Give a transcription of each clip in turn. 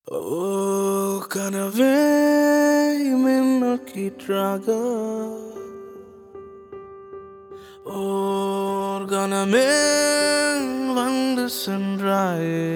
ஓ கனவே மின்னல் கீற்றாக ஓர் கணமே வந்து சென்றாயே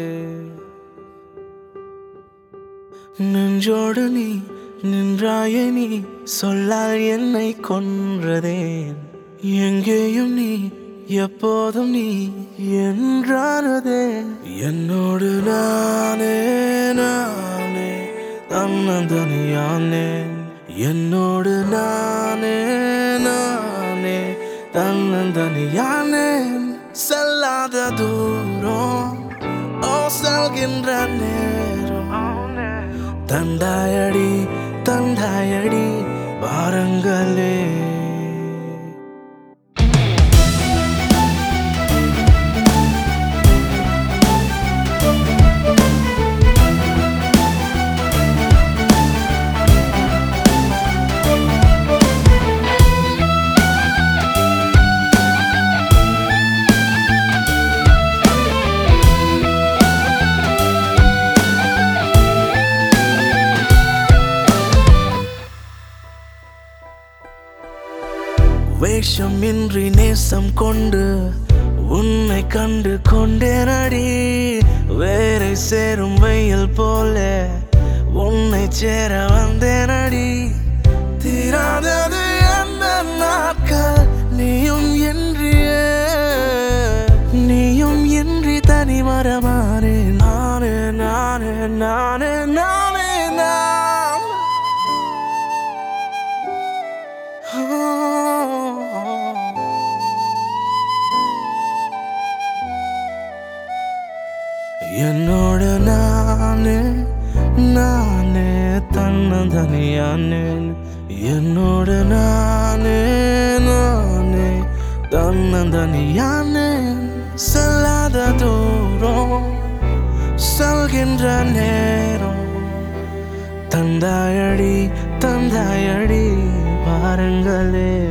நெஞ்சோடு நீ நின்றாயே நீ சொல்லால் என்னை கொன்றதேன் எங்கேயும் நீ எப்போதும் நீ என்றானதே என்னோடு நானே நானே தன்னந்தனியானேன் என்னோடு நானே நானே தன்னந்தனியானேன் செல்லாத தூரம் ஓ செல்கின்ற நேரம் தந்தாயடி தந்தாயடி வாரங்களே வேஷமின்றி நேசம் கொண்டு உன்னை கண்டு கொண்டேனடி வேரை சேரும் வெயில் போல உன்னை சேர வந்தேனடி தீராதது எந்த நாட்கள் நீயும் என்றியே நீயும் இன்றி தனி மரமானே நானே நானே நானே நானே நான் என்னோட நானே நானே தன்னந்தனியானேன் என்னோட நானே நானே தன்னந்தனியானேன் செல்லாத தூரம் செல்கின்ற நேரம் தந்தாயடி தந்தாயடி பாருங்களே